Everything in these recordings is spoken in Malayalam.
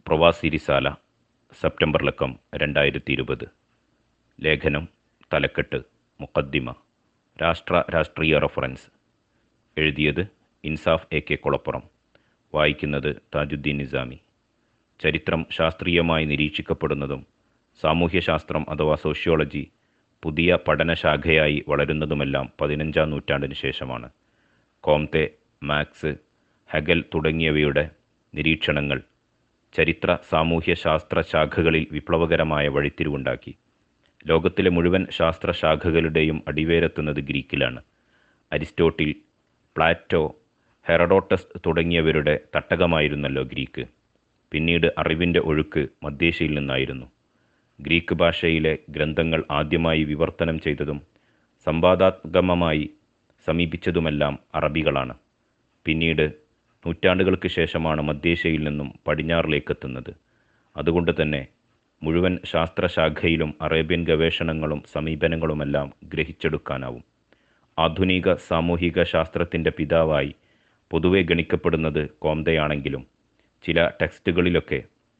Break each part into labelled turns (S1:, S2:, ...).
S1: പ്രവാസി റിസാല സെപ്റ്റംബർ ലക്കം രണ്ടായിരത്തി ഇരുപത് ലേഖനം തലക്കെട്ട് മുഖദ്ദിമ രാഷ്ട്ര രാഷ്ട്രീയ റഫറൻസ് എഴുതിയത് ഇൻസാഫ് എ കെ കുളപ്പുറം വായിക്കുന്നത് താജുദ്ദീൻ നിസാമി ചരിത്രം ശാസ്ത്രീയമായി നിരീക്ഷിക്കപ്പെടുന്നതും സാമൂഹ്യശാസ്ത്രം അഥവാ സോഷ്യോളജി പുതിയ പഠനശാഖയായി വളരുന്നതുമെല്ലാം പതിനഞ്ചാം നൂറ്റാണ്ടിന് ശേഷമാണ് കോംതെ മാക്സ് ഹെഗൽ തുടങ്ങിയവയുടെ നിരീക്ഷണങ്ങൾ ചരിത്ര സാമൂഹ്യ ശാസ്ത്ര ശാഖകളിൽ വിപ്ലവകരമായ വഴിത്തിരിവുണ്ടാക്കി ലോകത്തിലെ മുഴുവൻ ശാസ്ത്ര ശാഖകളുടെയും അടിവേരെത്തുന്നത് ഗ്രീക്കിലാണ് അരിസ്റ്റോട്ടിൽ പ്ലാറ്റോ ഹെറഡോട്ടസ് തുടങ്ങിയവരുടെ തട്ടകമായിരുന്നല്ലോ ഗ്രീക്ക് പിന്നീട് അറിവിൻ്റെ ഒഴുക്ക് മധ്യേഷ്യയിൽ നിന്നായിരുന്നു ഗ്രീക്ക് ഭാഷയിലെ ഗ്രന്ഥങ്ങൾ ആദ്യമായി വിവർത്തനം ചെയ്തതും സംവാദാത്മകമായി സമീപിച്ചതുമെല്ലാം അറബികളാണ് പിന്നീട് നൂറ്റാണ്ടുകൾക്ക് ശേഷമാണ് മധ്യേഷ്യയിൽ നിന്നും പടിഞ്ഞാറിലേക്കെത്തുന്നത് അതുകൊണ്ട് തന്നെ മുഴുവൻ ശാസ്ത്രശാഖയിലും അറേബ്യൻ ഗവേഷണങ്ങളും സമീപനങ്ങളുമെല്ലാം ഗ്രഹിച്ചെടുക്കാനാവും ആധുനിക സാമൂഹിക ശാസ്ത്രത്തിൻ്റെ പിതാവായി പൊതുവെ ഗണിക്കപ്പെടുന്നത് കോംതയാണെങ്കിലും ചില ടെക്സ്റ്റുകളിലൊക്കെ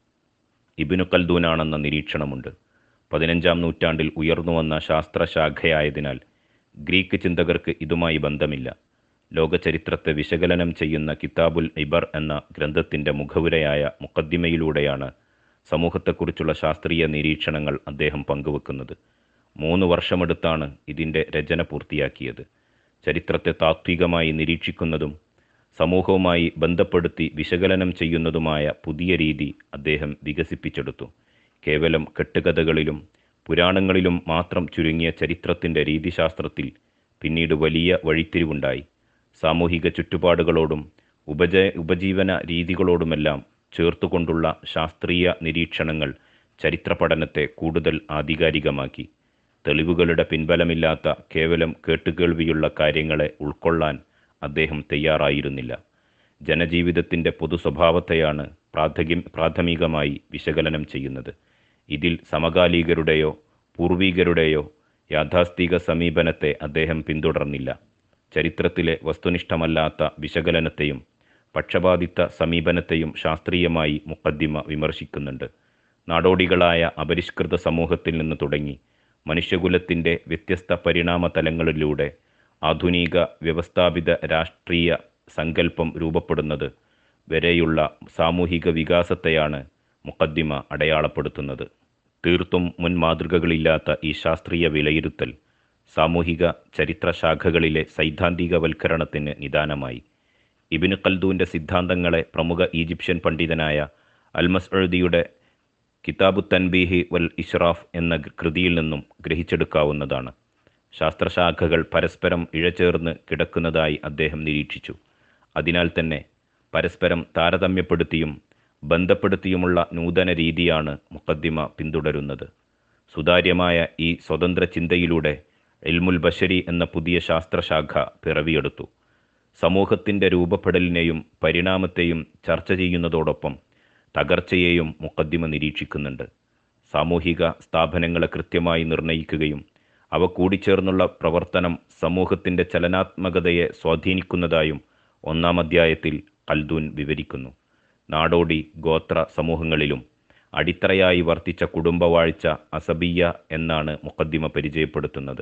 S1: ഇബിനു കൽദൂനാണെന്ന നിരീക്ഷണമുണ്ട് പതിനഞ്ചാം നൂറ്റാണ്ടിൽ ഉയർന്നുവന്ന ശാസ്ത്രശാഖയായതിനാൽ ഗ്രീക്ക് ചിന്തകർക്ക് ഇതുമായി ബന്ധമില്ല ലോകചരിത്രത്തെ വിശകലനം ചെയ്യുന്ന കിതാബുൽ ഇബർ എന്ന ഗ്രന്ഥത്തിൻ്റെ മുഖവുരയായ മുക്കദ്ദിമയിലൂടെയാണ് സമൂഹത്തെക്കുറിച്ചുള്ള ശാസ്ത്രീയ നിരീക്ഷണങ്ങൾ അദ്ദേഹം പങ്കുവെക്കുന്നത് മൂന്ന് വർഷമെടുത്താണ് ഇതിൻ്റെ രചന പൂർത്തിയാക്കിയത് ചരിത്രത്തെ താത്വികമായി നിരീക്ഷിക്കുന്നതും സമൂഹവുമായി ബന്ധപ്പെടുത്തി വിശകലനം ചെയ്യുന്നതുമായ പുതിയ രീതി അദ്ദേഹം വികസിപ്പിച്ചെടുത്തു കേവലം കെട്ടുകഥകളിലും പുരാണങ്ങളിലും മാത്രം ചുരുങ്ങിയ ചരിത്രത്തിൻ്റെ രീതിശാസ്ത്രത്തിൽ പിന്നീട് വലിയ വഴിത്തിരിവുണ്ടായി സാമൂഹിക ചുറ്റുപാടുകളോടും ഉപജ ഉപജീവന രീതികളോടുമെല്ലാം ചേർത്തുകൊണ്ടുള്ള ശാസ്ത്രീയ നിരീക്ഷണങ്ങൾ ചരിത്ര പഠനത്തെ കൂടുതൽ ആധികാരികമാക്കി തെളിവുകളുടെ പിൻബലമില്ലാത്ത കേവലം കേട്ടുകേൾവിയുള്ള കാര്യങ്ങളെ ഉൾക്കൊള്ളാൻ അദ്ദേഹം തയ്യാറായിരുന്നില്ല ജനജീവിതത്തിൻ്റെ പൊതു സ്വഭാവത്തെയാണ് പ്രാഥമിക പ്രാഥമികമായി വിശകലനം ചെയ്യുന്നത് ഇതിൽ സമകാലികരുടെയോ പൂർവികരുടെയോ യാഥാസ്ഥിക സമീപനത്തെ അദ്ദേഹം പിന്തുടർന്നില്ല ചരിത്രത്തിലെ വസ്തുനിഷ്ഠമല്ലാത്ത വിശകലനത്തെയും പക്ഷപാതിത്വ സമീപനത്തെയും ശാസ്ത്രീയമായി മുക്കദ്ദിമ വിമർശിക്കുന്നുണ്ട് നാടോടികളായ അപരിഷ്കൃത സമൂഹത്തിൽ നിന്ന് തുടങ്ങി മനുഷ്യകുലത്തിൻ്റെ വ്യത്യസ്ത പരിണാമ തലങ്ങളിലൂടെ ആധുനിക വ്യവസ്ഥാപിത രാഷ്ട്രീയ സങ്കല്പം രൂപപ്പെടുന്നത് വരെയുള്ള സാമൂഹിക വികാസത്തെയാണ് മുക്കദ്ദിമ അടയാളപ്പെടുത്തുന്നത് തീർത്തും മുൻ മാതൃകകളില്ലാത്ത ഈ ശാസ്ത്രീയ വിലയിരുത്തൽ സാമൂഹിക ചരിത്ര ശാഖകളിലെ സൈദ്ധാന്തികവൽക്കരണത്തിന് നിദാനമായി ഇബിന് ഖൽദൂൻ്റെ സിദ്ധാന്തങ്ങളെ പ്രമുഖ ഈജിപ്ഷ്യൻ പണ്ഡിതനായ അൽമസ്അഴുദിയുടെ കിതാബു തൻബീഹി വൽ ഇഷ്റാഫ് എന്ന കൃതിയിൽ നിന്നും ഗ്രഹിച്ചെടുക്കാവുന്നതാണ് ശാസ്ത്രശാഖകൾ പരസ്പരം ഇഴചേർന്ന് കിടക്കുന്നതായി അദ്ദേഹം നിരീക്ഷിച്ചു അതിനാൽ തന്നെ പരസ്പരം താരതമ്യപ്പെടുത്തിയും ബന്ധപ്പെടുത്തിയുമുള്ള നൂതന രീതിയാണ് മുക്കദ്ദിമ പിന്തുടരുന്നത് സുതാര്യമായ ഈ സ്വതന്ത്ര ചിന്തയിലൂടെ ഇൽമുൽ ബഷരി എന്ന പുതിയ ശാസ്ത്രശാഖ പിറവിയെടുത്തു സമൂഹത്തിൻ്റെ രൂപപ്പെടലിനെയും പരിണാമത്തെയും ചർച്ച ചെയ്യുന്നതോടൊപ്പം തകർച്ചയെയും മുക്കദ്ദിമ നിരീക്ഷിക്കുന്നുണ്ട് സാമൂഹിക സ്ഥാപനങ്ങളെ കൃത്യമായി നിർണയിക്കുകയും അവ കൂടിച്ചേർന്നുള്ള പ്രവർത്തനം സമൂഹത്തിൻ്റെ ചലനാത്മകതയെ സ്വാധീനിക്കുന്നതായും ഒന്നാം അധ്യായത്തിൽ കൽദൂൻ വിവരിക്കുന്നു നാടോടി ഗോത്ര സമൂഹങ്ങളിലും അടിത്തറയായി വർത്തിച്ച കുടുംബവാഴ്ച അസബിയ എന്നാണ് മുക്കദ്ദിമ പരിചയപ്പെടുത്തുന്നത്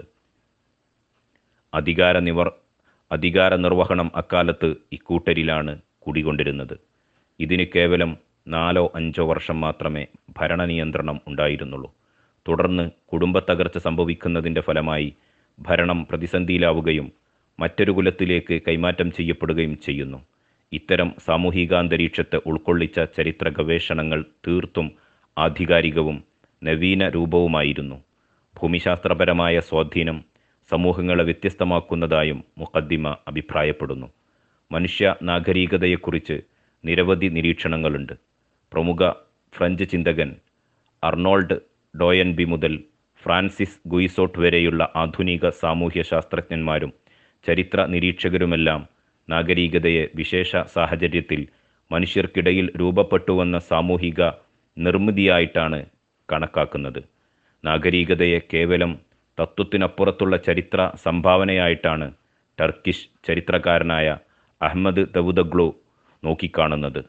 S1: അധികാര നിവർ അധികാര നിർവഹണം അക്കാലത്ത് ഇക്കൂട്ടരിലാണ് കുടികൊണ്ടിരുന്നത് ഇതിന് കേവലം നാലോ അഞ്ചോ വർഷം മാത്രമേ ഭരണനിയന്ത്രണം ഉണ്ടായിരുന്നുള്ളൂ തുടർന്ന് കുടുംബത്തകർച്ച സംഭവിക്കുന്നതിൻ്റെ ഫലമായി ഭരണം പ്രതിസന്ധിയിലാവുകയും മറ്റൊരു കുലത്തിലേക്ക് കൈമാറ്റം ചെയ്യപ്പെടുകയും ചെയ്യുന്നു ഇത്തരം സാമൂഹികാന്തരീക്ഷത്തെ ഉൾക്കൊള്ളിച്ച ചരിത്ര ഗവേഷണങ്ങൾ തീർത്തും ആധികാരികവും നവീന രൂപവുമായിരുന്നു ഭൂമിശാസ്ത്രപരമായ സ്വാധീനം സമൂഹങ്ങളെ വ്യത്യസ്തമാക്കുന്നതായും മുഖദ്ദിമ അഭിപ്രായപ്പെടുന്നു മനുഷ്യ നാഗരികതയെക്കുറിച്ച് നിരവധി നിരീക്ഷണങ്ങളുണ്ട് പ്രമുഖ ഫ്രഞ്ച് ചിന്തകൻ അർണോൾഡ് ഡോയൻബി മുതൽ ഫ്രാൻസിസ് ഗുയിസോട്ട് വരെയുള്ള ആധുനിക സാമൂഹ്യ ശാസ്ത്രജ്ഞന്മാരും ചരിത്ര നിരീക്ഷകരുമെല്ലാം നാഗരികതയെ വിശേഷ സാഹചര്യത്തിൽ മനുഷ്യർക്കിടയിൽ രൂപപ്പെട്ടുവന്ന സാമൂഹിക നിർമ്മിതിയായിട്ടാണ് കണക്കാക്കുന്നത് നാഗരികതയെ കേവലം തത്വത്തിനപ്പുറത്തുള്ള ചരിത്ര സംഭാവനയായിട്ടാണ് ടർക്കിഷ് ചരിത്രകാരനായ അഹമ്മദ് ദവുദഗ്ലു നോക്കിക്കാണുന്നത്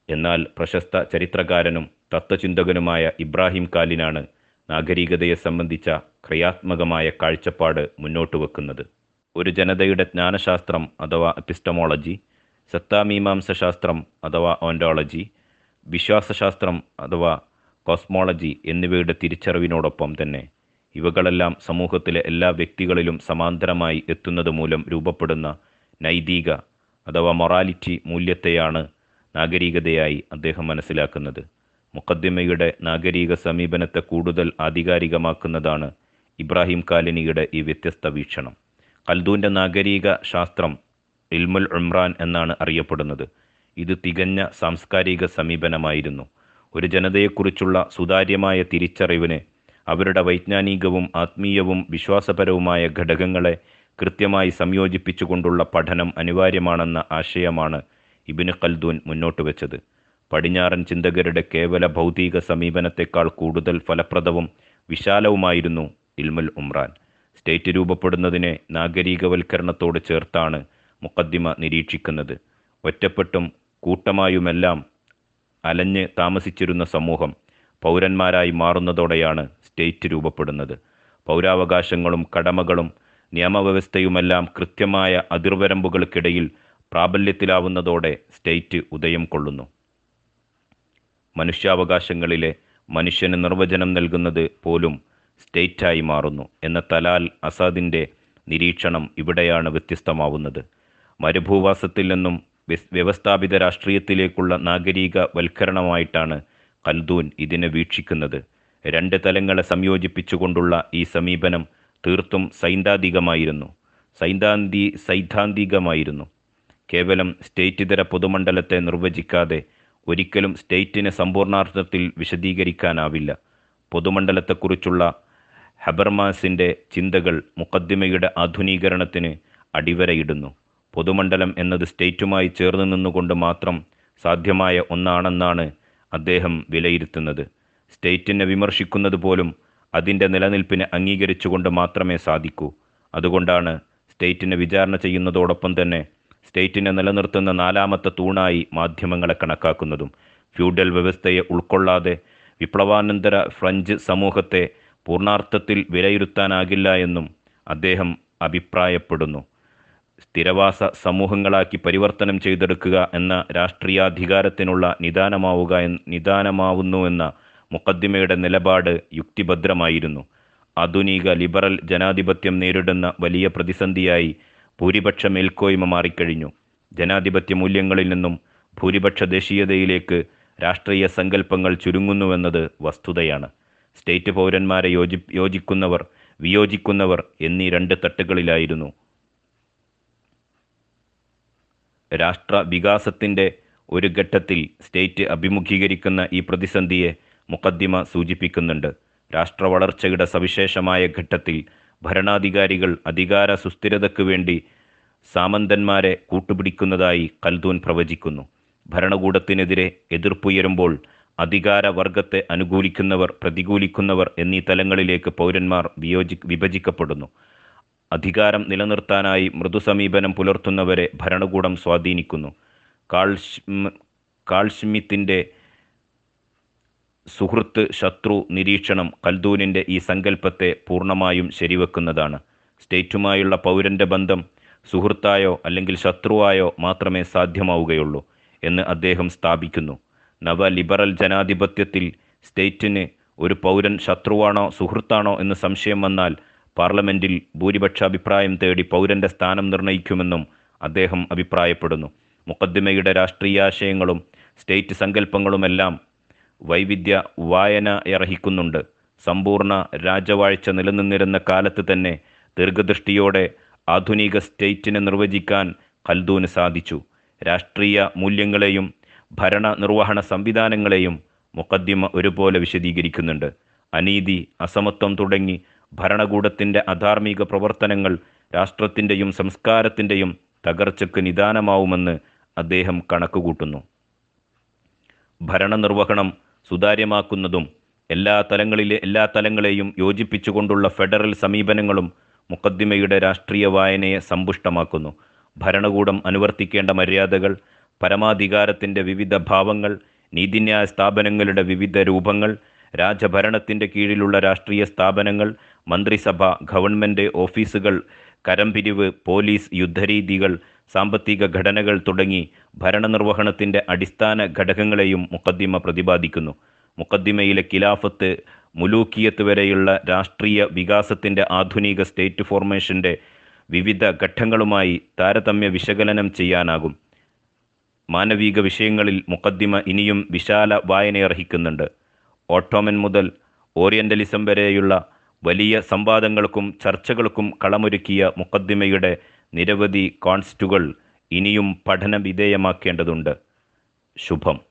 S1: എന്നാൽ പ്രശസ്ത ചരിത്രകാരനും തത്വചിന്തകനുമായ ഇബ്രാഹിം കാലിനാണ് നാഗരികതയെ സംബന്ധിച്ച ക്രിയാത്മകമായ കാഴ്ചപ്പാട് മുന്നോട്ട് വെക്കുന്നത് ഒരു ജനതയുടെ ജ്ഞാനശാസ്ത്രം അഥവാ എപ്പിസ്റ്റമോളജി സത്താമീമാംസ ശാസ്ത്രം അഥവാ ഓൻഡോളജി വിശ്വാസശാസ്ത്രം അഥവാ കോസ്മോളജി എന്നിവയുടെ തിരിച്ചറിവിനോടൊപ്പം തന്നെ ഇവകളെല്ലാം സമൂഹത്തിലെ എല്ലാ വ്യക്തികളിലും സമാന്തരമായി എത്തുന്നത് മൂലം രൂപപ്പെടുന്ന നൈതിക അഥവാ മൊറാലിറ്റി മൂല്യത്തെയാണ് നാഗരികതയായി അദ്ദേഹം മനസ്സിലാക്കുന്നത് മുഖദ്ദിമയുടെ നാഗരിക സമീപനത്തെ കൂടുതൽ ആധികാരികമാക്കുന്നതാണ് ഇബ്രാഹിം കാലിനിയുടെ ഈ വ്യത്യസ്ത വീക്ഷണം കൽദൂൻ്റെ നാഗരിക ശാസ്ത്രം ഇൽമുൽ ഉംറാൻ എന്നാണ് അറിയപ്പെടുന്നത് ഇത് തികഞ്ഞ സാംസ്കാരിക സമീപനമായിരുന്നു ഒരു ജനതയെക്കുറിച്ചുള്ള സുതാര്യമായ തിരിച്ചറിവിന് അവരുടെ വൈജ്ഞാനികവും ആത്മീയവും വിശ്വാസപരവുമായ ഘടകങ്ങളെ കൃത്യമായി സംയോജിപ്പിച്ചുകൊണ്ടുള്ള പഠനം അനിവാര്യമാണെന്ന ആശയമാണ് ഇബിന് ഖൽദൂൻ മുന്നോട്ട് വെച്ചത് പടിഞ്ഞാറൻ ചിന്തകരുടെ കേവല ഭൗതിക സമീപനത്തെക്കാൾ കൂടുതൽ ഫലപ്രദവും വിശാലവുമായിരുന്നു ഇൽമുൽ ഉംറാൻ സ്റ്റേറ്റ് രൂപപ്പെടുന്നതിനെ നാഗരികവൽക്കരണത്തോട് ചേർത്താണ് മുക്കദ്ദിമ നിരീക്ഷിക്കുന്നത് ഒറ്റപ്പെട്ടും കൂട്ടമായുമെല്ലാം അലഞ്ഞ് താമസിച്ചിരുന്ന സമൂഹം പൗരന്മാരായി മാറുന്നതോടെയാണ് സ്റ്റേറ്റ് രൂപപ്പെടുന്നത് പൗരാവകാശങ്ങളും കടമകളും നിയമവ്യവസ്ഥയുമെല്ലാം കൃത്യമായ അതിർവരമ്പുകൾക്കിടയിൽ പ്രാബല്യത്തിലാവുന്നതോടെ സ്റ്റേറ്റ് ഉദയം കൊള്ളുന്നു മനുഷ്യാവകാശങ്ങളിലെ മനുഷ്യന് നിർവചനം നൽകുന്നത് പോലും സ്റ്റേറ്റായി മാറുന്നു എന്ന തലാൽ അസാദിൻ്റെ നിരീക്ഷണം ഇവിടെയാണ് വ്യത്യസ്തമാവുന്നത് മരുഭൂവാസത്തിൽ നിന്നും വ്യവസ്ഥാപിത രാഷ്ട്രീയത്തിലേക്കുള്ള നാഗരിക വൽക്കരണമായിട്ടാണ് കൽദൂൻ ഇതിനെ വീക്ഷിക്കുന്നത് രണ്ട് തലങ്ങളെ സംയോജിപ്പിച്ചുകൊണ്ടുള്ള ഈ സമീപനം തീർത്തും സൈദ്ധാന്തികമായിരുന്നു സൈദ്ധാന്തി സൈദ്ധാന്തികമായിരുന്നു കേവലം സ്റ്റേറ്റ് ഇതര പൊതുമണ്ഡലത്തെ നിർവചിക്കാതെ ഒരിക്കലും സ്റ്റേറ്റിനെ സമ്പൂർണാർത്ഥത്തിൽ വിശദീകരിക്കാനാവില്ല പൊതുമണ്ഡലത്തെക്കുറിച്ചുള്ള ഹബർമാസിൻ്റെ ചിന്തകൾ മുക്കദ്ദിമയുടെ ആധുനീകരണത്തിന് അടിവരയിടുന്നു പൊതുമണ്ഡലം എന്നത് സ്റ്റേറ്റുമായി ചേർന്ന് നിന്നുകൊണ്ട് മാത്രം സാധ്യമായ ഒന്നാണെന്നാണ് അദ്ദേഹം വിലയിരുത്തുന്നത് സ്റ്റേറ്റിനെ വിമർശിക്കുന്നത് പോലും അതിൻ്റെ നിലനിൽപ്പിനെ അംഗീകരിച്ചുകൊണ്ട് മാത്രമേ സാധിക്കൂ അതുകൊണ്ടാണ് സ്റ്റേറ്റിനെ വിചാരണ ചെയ്യുന്നതോടൊപ്പം തന്നെ സ്റ്റേറ്റിനെ നിലനിർത്തുന്ന നാലാമത്തെ തൂണായി മാധ്യമങ്ങളെ കണക്കാക്കുന്നതും ഫ്യൂഡൽ വ്യവസ്ഥയെ ഉൾക്കൊള്ളാതെ വിപ്ലവാനന്തര ഫ്രഞ്ച് സമൂഹത്തെ പൂർണാർത്ഥത്തിൽ വിലയിരുത്താനാകില്ല എന്നും അദ്ദേഹം അഭിപ്രായപ്പെടുന്നു സ്ഥിരവാസ സമൂഹങ്ങളാക്കി പരിവർത്തനം ചെയ്തെടുക്കുക എന്ന രാഷ്ട്രീയാധികാരത്തിനുള്ള നിദാനമാവുക നിദാനമാവുന്നു എന്ന മുക്കദ്ദിമയുടെ നിലപാട് യുക്തിഭദ്രമായിരുന്നു ആധുനിക ലിബറൽ ജനാധിപത്യം നേരിടുന്ന വലിയ പ്രതിസന്ധിയായി ഭൂരിപക്ഷ മേൽക്കോയ്മ മാറിക്കഴിഞ്ഞു ജനാധിപത്യ മൂല്യങ്ങളിൽ നിന്നും ഭൂരിപക്ഷ ദേശീയതയിലേക്ക് രാഷ്ട്രീയ സങ്കല്പങ്ങൾ ചുരുങ്ങുന്നുവെന്നത് വസ്തുതയാണ് സ്റ്റേറ്റ് പൗരന്മാരെ യോജി യോജിക്കുന്നവർ വിയോജിക്കുന്നവർ എന്നീ രണ്ട് തട്ടുകളിലായിരുന്നു രാഷ്ട്ര വികാസത്തിൻ്റെ ഒരു ഘട്ടത്തിൽ സ്റ്റേറ്റ് അഭിമുഖീകരിക്കുന്ന ഈ പ്രതിസന്ധിയെ മുക്കദ്ദിമ സൂചിപ്പിക്കുന്നുണ്ട് രാഷ്ട്ര വളർച്ചയുടെ സവിശേഷമായ ഘട്ടത്തിൽ ഭരണാധികാരികൾ അധികാര സുസ്ഥിരതയ്ക്ക് വേണ്ടി സാമന്തന്മാരെ കൂട്ടുപിടിക്കുന്നതായി കൽദൂൻ പ്രവചിക്കുന്നു ഭരണകൂടത്തിനെതിരെ എതിർപ്പുയരുമ്പോൾ അധികാര വർഗത്തെ അനുകൂലിക്കുന്നവർ പ്രതികൂലിക്കുന്നവർ എന്നീ തലങ്ങളിലേക്ക് പൗരന്മാർ വിയോജി വിഭജിക്കപ്പെടുന്നു അധികാരം നിലനിർത്താനായി മൃദുസമീപനം പുലർത്തുന്നവരെ ഭരണകൂടം സ്വാധീനിക്കുന്നു കാൾഷ്മ കാൾഷ്മിത്തിൻ്റെ സുഹൃത്ത് ശത്രു നിരീക്ഷണം കൽദൂനിൻ്റെ ഈ സങ്കല്പത്തെ പൂർണ്ണമായും ശരിവെക്കുന്നതാണ് സ്റ്റേറ്റുമായുള്ള പൗരൻ്റെ ബന്ധം സുഹൃത്തായോ അല്ലെങ്കിൽ ശത്രുവായോ മാത്രമേ സാധ്യമാവുകയുള്ളൂ എന്ന് അദ്ദേഹം സ്ഥാപിക്കുന്നു നവ ലിബറൽ ജനാധിപത്യത്തിൽ സ്റ്റേറ്റിന് ഒരു പൗരൻ ശത്രുവാണോ സുഹൃത്താണോ എന്ന് സംശയം വന്നാൽ പാർലമെൻറ്റിൽ ഭൂരിപക്ഷ അഭിപ്രായം തേടി പൗരൻ്റെ സ്ഥാനം നിർണ്ണയിക്കുമെന്നും അദ്ദേഹം അഭിപ്രായപ്പെടുന്നു മുക്കദ്ദിമയുടെ രാഷ്ട്രീയാശയങ്ങളും സ്റ്റേറ്റ് സങ്കല്പങ്ങളുമെല്ലാം വൈവിധ്യ വായന അർഹിക്കുന്നുണ്ട് സമ്പൂർണ്ണ രാജവാഴ്ച നിലനിന്നിരുന്ന കാലത്ത് തന്നെ ദീർഘദൃഷ്ടിയോടെ ആധുനിക സ്റ്റേറ്റിനെ നിർവചിക്കാൻ ഖൽദൂന് സാധിച്ചു രാഷ്ട്രീയ മൂല്യങ്ങളെയും ഭരണ നിർവഹണ സംവിധാനങ്ങളെയും മുക്കദ്ദിമ ഒരുപോലെ വിശദീകരിക്കുന്നുണ്ട് അനീതി അസമത്വം തുടങ്ങി ഭരണകൂടത്തിൻ്റെ അധാർമിക പ്രവർത്തനങ്ങൾ രാഷ്ട്രത്തിൻ്റെയും സംസ്കാരത്തിൻ്റെയും തകർച്ചയ്ക്ക് നിദാനമാവുമെന്ന് അദ്ദേഹം കണക്കുകൂട്ടുന്നു ഭരണനിർവഹണം സുതാര്യമാക്കുന്നതും എല്ലാ തലങ്ങളിലെ എല്ലാ തലങ്ങളെയും യോജിപ്പിച്ചുകൊണ്ടുള്ള ഫെഡറൽ സമീപനങ്ങളും മുക്കദ്ദിമയുടെ രാഷ്ട്രീയ വായനയെ സമ്പുഷ്ടമാക്കുന്നു ഭരണകൂടം അനുവർത്തിക്കേണ്ട മര്യാദകൾ പരമാധികാരത്തിൻ്റെ വിവിധ ഭാവങ്ങൾ നീതിന്യായ സ്ഥാപനങ്ങളുടെ വിവിധ രൂപങ്ങൾ രാജഭരണത്തിൻ്റെ കീഴിലുള്ള രാഷ്ട്രീയ സ്ഥാപനങ്ങൾ മന്ത്രിസഭ ഗവൺമെൻറ് ഓഫീസുകൾ കരംപിരിവ് പോലീസ് യുദ്ധരീതികൾ സാമ്പത്തിക ഘടനകൾ തുടങ്ങി ഭരണനിർവഹണത്തിൻ്റെ അടിസ്ഥാന ഘടകങ്ങളെയും മുക്കദ്ദിമ പ്രതിപാദിക്കുന്നു മുക്കദ്ദിമയിലെ ഖിലാഫത്ത് മുലൂക്കിയത്ത് വരെയുള്ള രാഷ്ട്രീയ വികാസത്തിൻ്റെ ആധുനിക സ്റ്റേറ്റ് ഫോർമേഷൻ്റെ വിവിധ ഘട്ടങ്ങളുമായി താരതമ്യ വിശകലനം ചെയ്യാനാകും മാനവിക വിഷയങ്ങളിൽ മുക്കദ്ദിമ ഇനിയും വിശാല വായനയർഹിക്കുന്നുണ്ട് ഓട്ടോമൻ മുതൽ ഓറിയൻ്റലിസം വരെയുള്ള വലിയ സംവാദങ്ങൾക്കും ചർച്ചകൾക്കും കളമൊരുക്കിയ മുക്കദ്ദിമയുടെ നിരവധി കോൺസ്റ്റുകൾ ഇനിയും പഠന വിധേയമാക്കേണ്ടതുണ്ട് ശുഭം